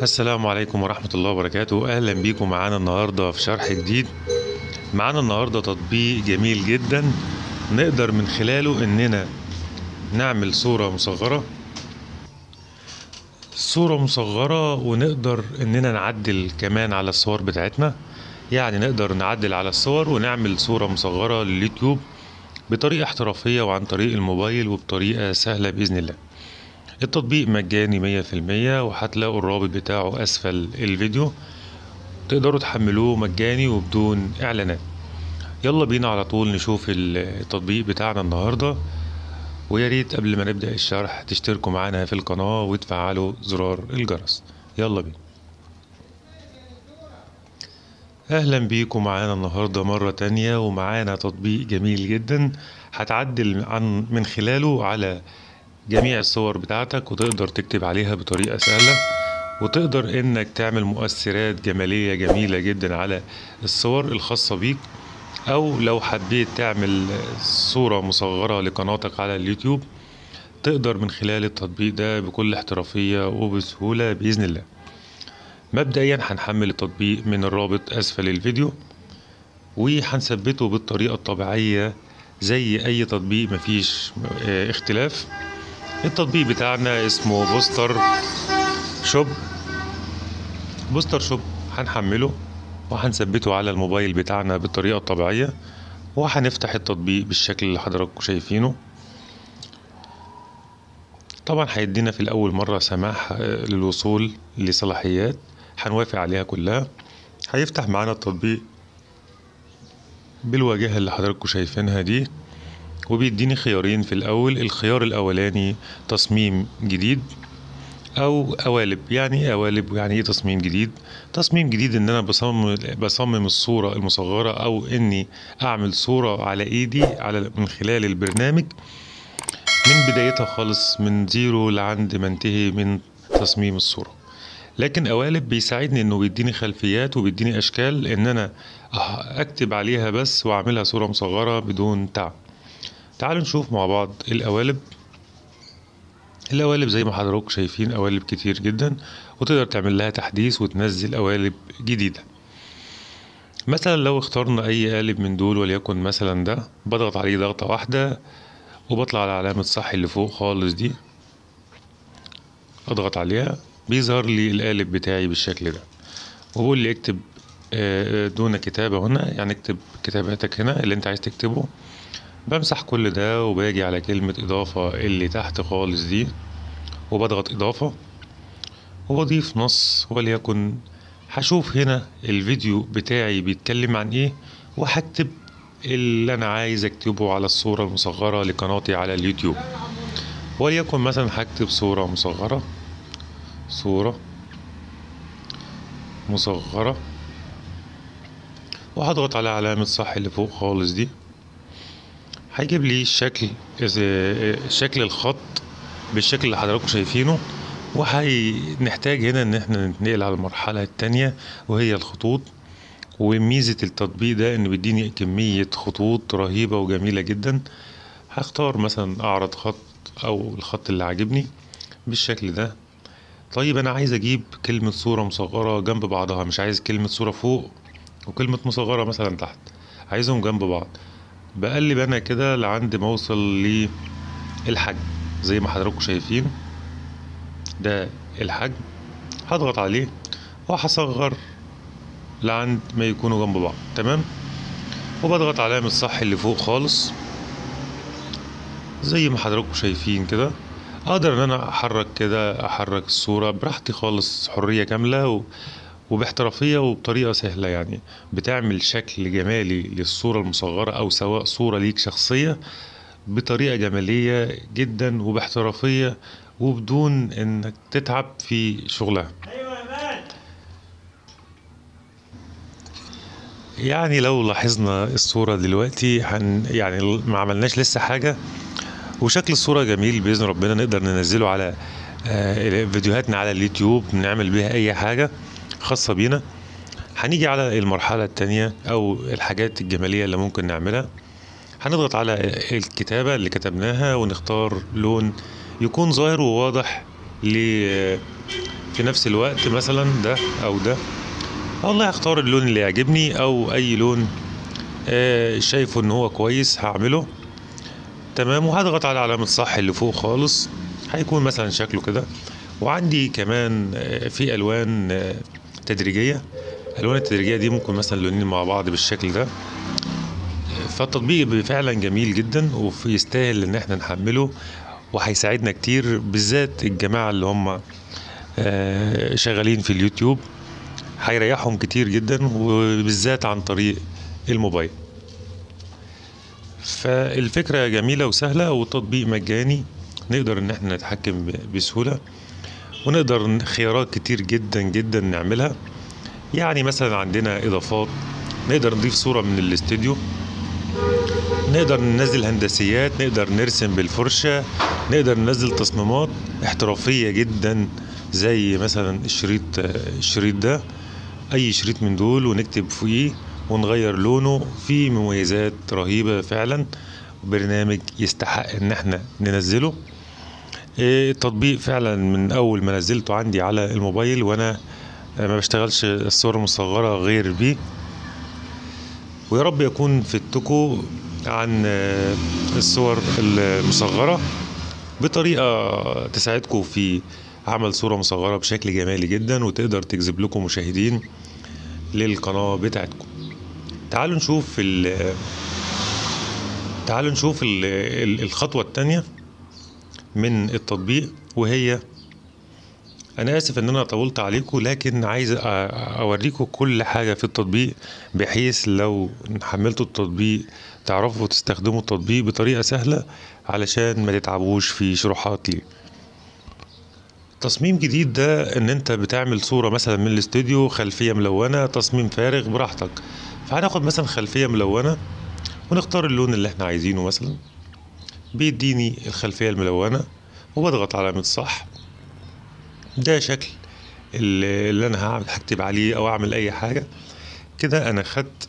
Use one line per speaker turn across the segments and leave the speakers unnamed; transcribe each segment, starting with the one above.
السلام عليكم ورحمة الله وبركاته أهلا بيكم معانا النهاردة في شرح جديد معانا النهاردة تطبيق جميل جدا نقدر من خلاله إننا نعمل صورة مصغرة صورة مصغرة ونقدر إننا نعدل كمان على الصور بتاعتنا يعني نقدر نعدل على الصور ونعمل صورة مصغرة لليوتيوب بطريقة احترافية وعن طريق الموبايل وبطريقة سهلة بإذن الله التطبيق مجاني مية في المية وهتلاقوا الرابط بتاعه أسفل الفيديو تقدروا تحملوه مجاني وبدون إعلانات يلا بينا على طول نشوف التطبيق بتاعنا النهاردة ويا ريت قبل ما نبدأ الشرح تشتركوا معانا في القناة وتفعلوا زرار الجرس يلا بينا اهلا بيكم معانا النهارده مره تانية ومعانا تطبيق جميل جدا هتعدل عن من خلاله على جميع الصور بتاعتك وتقدر تكتب عليها بطريقه سهله وتقدر انك تعمل مؤثرات جماليه جميله جدا على الصور الخاصه بيك او لو حبيت تعمل صوره مصغره لقناتك على اليوتيوب تقدر من خلال التطبيق ده بكل احترافيه وبسهوله باذن الله مبدئيا هنحمل التطبيق من الرابط اسفل الفيديو وهنثبته بالطريقه الطبيعيه زي اي تطبيق مفيش اه اختلاف التطبيق بتاعنا اسمه بوستر شوب بوستر شوب هنحمله وهنثبته على الموبايل بتاعنا بالطريقه الطبيعيه وهنفتح التطبيق بالشكل اللي حضراتكم شايفينه طبعا هيدينا في الاول مره سماح للوصول لصلاحيات هنوافق عليها كلها هيفتح معانا التطبيق بالواجهه اللي حضراتكم شايفينها دي وبيديني خيارين في الاول الخيار الاولاني تصميم جديد او قوالب يعني ايه قوالب يعني ايه تصميم جديد تصميم جديد ان انا بصمم بصمم الصوره المصغره او اني اعمل صوره على ايدي على من خلال البرنامج من بدايتها خالص من زيرو لعند ما انتهي من تصميم الصورة لكن قوالب بيساعدني انه بيديني خلفيات وبيديني اشكال ان انا اكتب عليها بس واعملها صورة مصغرة بدون تعب تعالوا نشوف مع بعض القوالب القوالب زي ما حضراتكم شايفين قوالب كتير جدا وتقدر تعمل لها تحديث وتنزل قوالب جديدة مثلا لو اخترنا اي قالب من دول وليكن مثلا ده بضغط عليه ضغطة واحدة وبطلع على علامة صح اللي فوق خالص دي اضغط عليها بيظهر لي القالب بتاعي بالشكل ده وبقول لي اكتب دون كتابة هنا يعني اكتب كتاباتك هنا اللي انت عايز تكتبه بمسح كل ده وباجي على كلمة اضافة اللي تحت خالص دي وبضغط اضافة وبضيف نص وليكن هشوف هنا الفيديو بتاعي بيتكلم عن ايه وهكتب اللي انا عايز اكتبه على الصورة المصغرة لقناتي على اليوتيوب وليكن مثلا هكتب صورة مصغرة صورة مصغرة وهضغط على علامة صح اللي فوق خالص دي هيجيب لي الشكل شكل الخط بالشكل اللي حضراتكم شايفينه وهنحتاج هنا ان احنا ننتقل على المرحلة التانية وهي الخطوط وميزة التطبيق ده انه بيديني كمية خطوط رهيبة وجميلة جدا هختار مثلا اعرض خط او الخط اللي عاجبني بالشكل ده طيب انا عايز اجيب كلمة صورة مصغرة جنب بعضها مش عايز كلمة صورة فوق وكلمة مصغرة مثلا تحت عايزهم جنب بعض بقلب انا كده لعند ما اوصل للحجم زي ما حضراتكم شايفين ده الحجم هضغط عليه وهصغر لعند ما يكونوا جنب بعض تمام وبضغط علامة صح اللي فوق خالص زي ما حضراتكم شايفين كده اقدر ان انا احرك كده احرك الصورة براحتي خالص حرية كاملة و... وباحترافية وبطريقة سهلة يعني بتعمل شكل جمالي للصورة المصغرة او سواء صورة ليك شخصية بطريقة جمالية جدا وباحترافية وبدون انك تتعب في شغلها يعني لو لاحظنا الصورة دلوقتي هن يعني ما عملناش لسه حاجة وشكل الصورة جميل بإذن ربنا نقدر ننزله على فيديوهاتنا على اليوتيوب نعمل بيها أي حاجة خاصة بينا هنيجي على المرحلة التانية أو الحاجات الجمالية اللي ممكن نعملها هنضغط على الكتابة اللي كتبناها ونختار لون يكون ظاهر وواضح ل في نفس الوقت مثلا ده او ده والله هختار اللون اللي يعجبني او اي لون آه، شايفه ان هو كويس هعمله تمام وهضغط على علامة صح اللي فوق خالص هيكون مثلا شكله كده وعندي كمان آه، في الوان آه، تدريجية الالوان التدريجية دي ممكن مثلا لونين مع بعض بالشكل ده فالتطبيق فعلا جميل جدا ويستاهل ان احنا نحمله وهيساعدنا كتير بالذات الجماعة اللي هم آه، شغالين في اليوتيوب هيريحهم كتير جدا وبالذات عن طريق الموبايل فالفكرة جميلة وسهلة والتطبيق مجاني نقدر ان احنا نتحكم ب- بسهولة ونقدر ن- خيارات كتير جدا جدا نعملها يعني مثلا عندنا اضافات نقدر نضيف صورة من الاستوديو نقدر ننزل هندسيات نقدر نرسم بالفرشة نقدر ننزل تصميمات احترافية جدا زي مثلا الشريط الشريط ده اي شريط من دول ونكتب فوقيه ونغير لونه في مميزات رهيبة فعلا برنامج يستحق ان احنا ننزله إيه، التطبيق فعلا من اول ما نزلته عندي على الموبايل وانا ما بشتغلش الصور المصغرة غير بيه ويا رب يكون فدتكم عن آه، الصور المصغرة بطريقة تساعدكم في عمل صورة مصغرة بشكل جمالي جدا وتقدر تجذب لكم مشاهدين للقناة بتاعتكم تعالوا نشوف ال تعالوا نشوف ال- ال- الخطوة التانية من التطبيق وهي انا اسف ان انا طولت عليكم لكن عايز أ- اوريكم كل حاجة في التطبيق بحيث لو حملتوا التطبيق تعرفوا تستخدموا التطبيق بطريقة سهلة علشان ما تتعبوش في شروحات ليه تصميم جديد ده ان انت بتعمل صورة مثلا من الاستوديو خلفية ملونة تصميم فارغ براحتك فهناخد مثلا خلفية ملونة ونختار اللون اللي احنا عايزينه مثلا بيديني الخلفية الملونة وبضغط علامة صح ده شكل اللي اللي انا هعمل هكتب عليه او اعمل اي حاجة كده انا خدت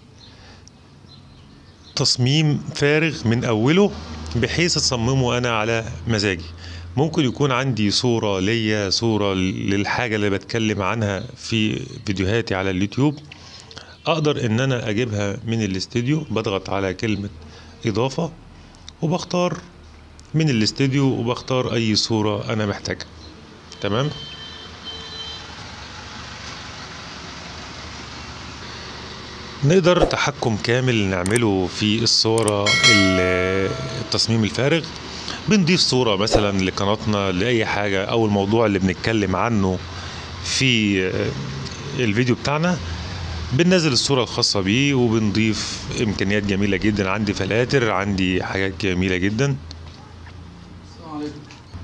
تصميم فارغ من اوله بحيث اصممه انا على مزاجي ممكن يكون عندي صورة ليا صورة للحاجة اللي بتكلم عنها في فيديوهاتي على اليوتيوب اقدر ان انا اجيبها من الاستوديو بضغط على كلمة اضافة وبختار من الاستوديو وبختار اي صورة انا محتاجها تمام نقدر تحكم كامل نعمله في الصورة ال- التصميم الفارغ بنضيف صورة مثلا لقناتنا لأي حاجة أو الموضوع اللي بنتكلم عنه في آه، الفيديو بتاعنا بننزل الصورة الخاصة بيه وبنضيف إمكانيات جميلة جدا عندي فلاتر عندي حاجات جميلة جدا
السلام عليكم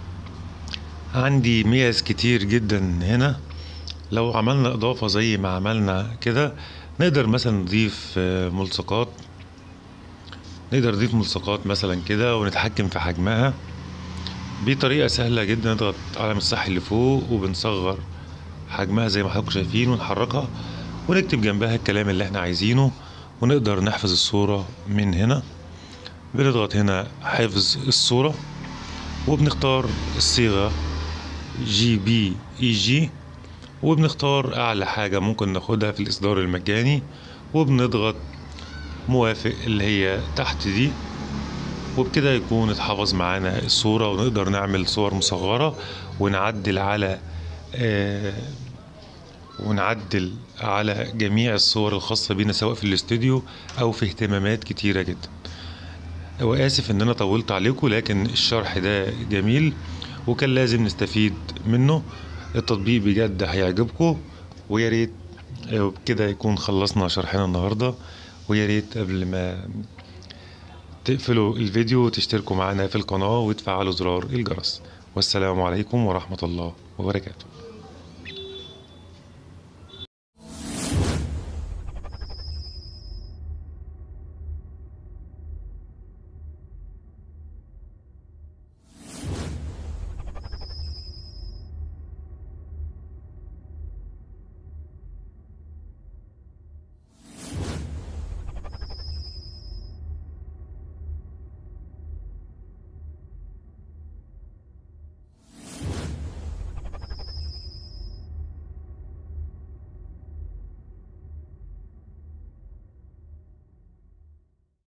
عندي ميز كتير جدا هنا لو عملنا إضافة زي ما عملنا كده نقدر مثلا نضيف آه، ملصقات نقدر نضيف ملصقات مثلا كده ونتحكم في حجمها بطريقة سهلة جدا نضغط على الصح اللي فوق وبنصغر حجمها زي ما حضراتكم شايفين ونحركها ونكتب جنبها الكلام اللي احنا عايزينه ونقدر نحفظ الصورة من هنا بنضغط هنا حفظ الصورة وبنختار الصيغة جي بي اي جي وبنختار اعلى حاجة ممكن ناخدها في الاصدار المجاني وبنضغط موافق اللي هي تحت دي وبكده يكون اتحفظ معانا الصورة ونقدر نعمل صور مصغرة ونعدل على آه ونعدل على جميع الصور الخاصة بينا سواء في الاستوديو أو في اهتمامات كتيرة جدا وآسف إن أنا طولت عليكم لكن الشرح ده جميل وكان لازم نستفيد منه التطبيق بجد هيعجبكم ويا ريت آه، وبكده يكون خلصنا شرحنا النهارده ويا ريت قبل ما تقفلوا الفيديو وتشتركوا معنا في القناة وتفعلوا زرار الجرس والسلام عليكم ورحمة الله وبركاته